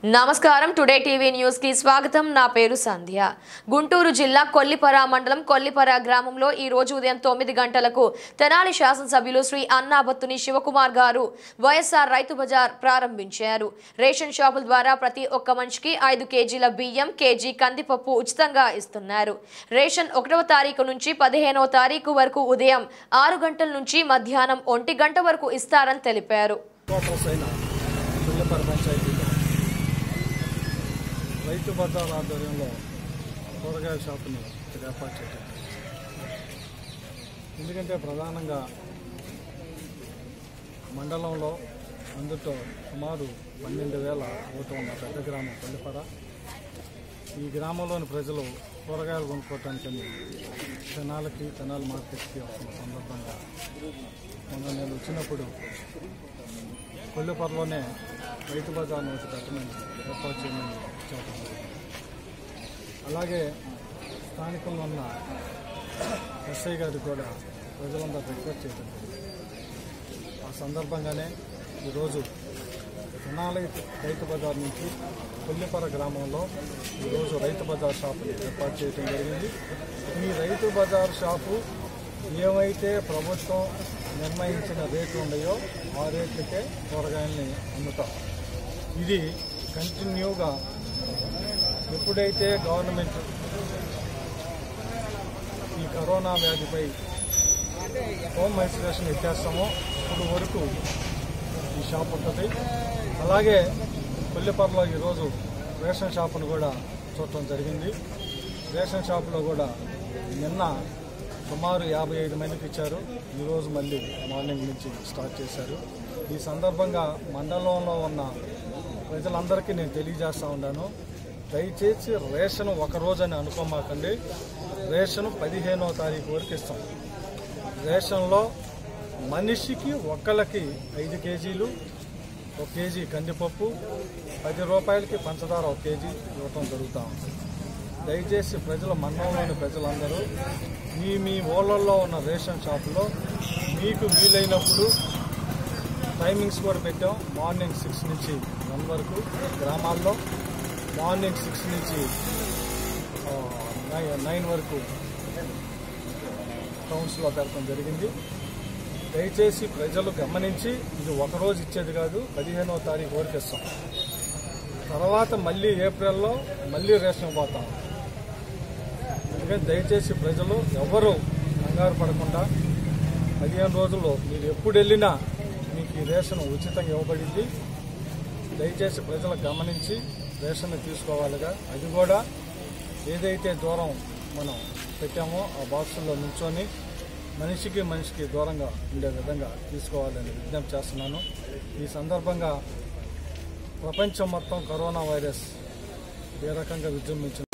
నమస్కారం today TV news కి స్వాగతం నా పేరు సంధ్య గుంటూరు జిల్లా కొల్లిపర మండలం కొల్లిపర గ్రామంలో ఈ రోజు ఉదయం తొమ్మిది గంటలకు తెనాలి శాసనసభ్యులు శ్రీ అన్నాబత్తుని శివకుమార్ గారు వైఎస్ఆర్ రైతు బజార్ ప్రారంభించారు రేషన్ షాపుల ద్వారా ప్రతి ఒక్క మనిషికి ఐదు కేజీల బియ్యం కేజీ కందిపప్పు ఉచితంగా ఇస్తున్నారు రేషన్ ఒకటవ తారీఖు నుంచి పదిహేనవ తారీఖు వరకు ఉదయం ఆరు గంటల నుంచి మధ్యాహ్నం ఒంటి గంట వరకు ఇస్తారని తెలిపారు కోఆపరేస్ అయిన పిల్లపర పంచాయతీలో రైతు బజార్ ఆధ్వర్యంలో కూరగాయల షాపుని ఇక్కడ ఏర్పాటు చేయడం ఎందుకంటే ప్రధానంగా మండలంలో అందుతో సుమారు పన్నెండు వేల ఓటు ఉన్న పెద్ద గ్రామం పల్లిపర ఈ గ్రామంలోని ప్రజలు కూరగాయలు కొనుక్కోవటానికని తెనాలకి తెనాలి మార్కెట్కి వస్తున్న సందర్భంగా మొన్న నేను వచ్చినప్పుడు కొల్లుపరలోనే రైతు బజార్ను ఒకటి పెట్టమని ఏర్పాటు చేయమని చెప్పడం జరిగింది. అలాగే స్థానికంలో ఉన్న ఎస్ఐ గారికి కూడా ప్రజలందరూ రిక్వెస్ట్ చేయడం జరిగింది. ఆ సందర్భంగానే ఈరోజు తెనాలి రైతు బజార్ నుంచి కొల్లిపర గ్రామంలో ఈరోజు రైతు బజార్ షాపుని ఏర్పాటు చేయడం జరిగింది ఈ రైతు బజార్ షాపు ఏవైతే ప్రభుత్వం నిర్ణయించిన రేట్లు ఉన్నాయో ఆ రేట్లకే కూరగాయల్ని అమ్ముతాం ఇది కంటిన్యూగా ఎప్పుడైతే గవర్నమెంట్ ఈ కరోనా వ్యాధిపై హోమ్ ఐసోలేషన్ ఎత్తేస్తామో ఇప్పుడు వరకు ఈ షాప్ ఉంటుంది అలాగే కొల్లిపరలో ఈరోజు రేషన్ షాపును కూడా చూడటం జరిగింది రేషన్ షాపులో కూడా నిన్న సుమారు యాభై ఐదు మందికి ఇచ్చారు ఈరోజు మళ్ళీ మార్నింగ్ నుంచి స్టార్ట్ చేశారు ఈ సందర్భంగా మండలంలో ఉన్న ప్రజలందరికీ నేను తెలియజేస్తా ఉన్నాను దయచేసి రేషన్ ఒక రోజు అని అనుకోమాకండి రేషన్ పదిహేనో తారీఖు వరకు ఇస్తాం రేషన్లో మనిషికి ఒక్కళ్ళకి ఐదు కేజీలు ఒక కేజీ కందిపప్పు పది రూపాయలకి పంచదార ఒక కేజీ ఇవ్వటం జరుగుతూ ఉంది దయచేసి ప్రజల మండలంలోని ప్రజలందరూ మీ మీ ఊళ్ళల్లో ఉన్న రేషన్ షాపులో మీకు వీలైనప్పుడు టైమింగ్స్ కూడా పెట్టాం మార్నింగ్ సిక్స్ నుంచి వన్ వరకు గ్రామాల్లో మార్నింగ్ సిక్స్ నుంచి ఆ, నై- నైన్ వరకు టౌన్స్లో పెడతాం జరిగింది దయచేసి ప్రజలు గమనించి ఇది ఒక రోజు ఇచ్చేది కాదు పదిహేనవ తారీఖు వరకు ఇస్తాం తర్వాత మళ్ళీ ఏప్రిల్లో మళ్ళీ రేషన్ పోతాం అందుకని దయచేసి ప్రజలు ఎవరు కంగారు పడకుండా పదిహేను రోజుల్లో మీరు ఎప్పుడు వెళ్ళినా మీకు ఈ రేషన్ ఉచితంగా ఇవ్వబడింది దయచేసి ప్రజలు గమనించి రేషన్ తీసుకోవాలిగా అది కూడా ఏదైతే దూరం మనం పెట్టామో ఆ బాక్సుల్లో నుంచొని మనిషికి మనిషికి దూరంగా ఉండే విధంగా తీసుకోవాలని విజ్ఞప్తి చేస్తున్నాను ఈ సందర్భంగా ప్రపంచం మొత్తం కరోనా వైరస్ ఏ రకంగా విజృంభించిన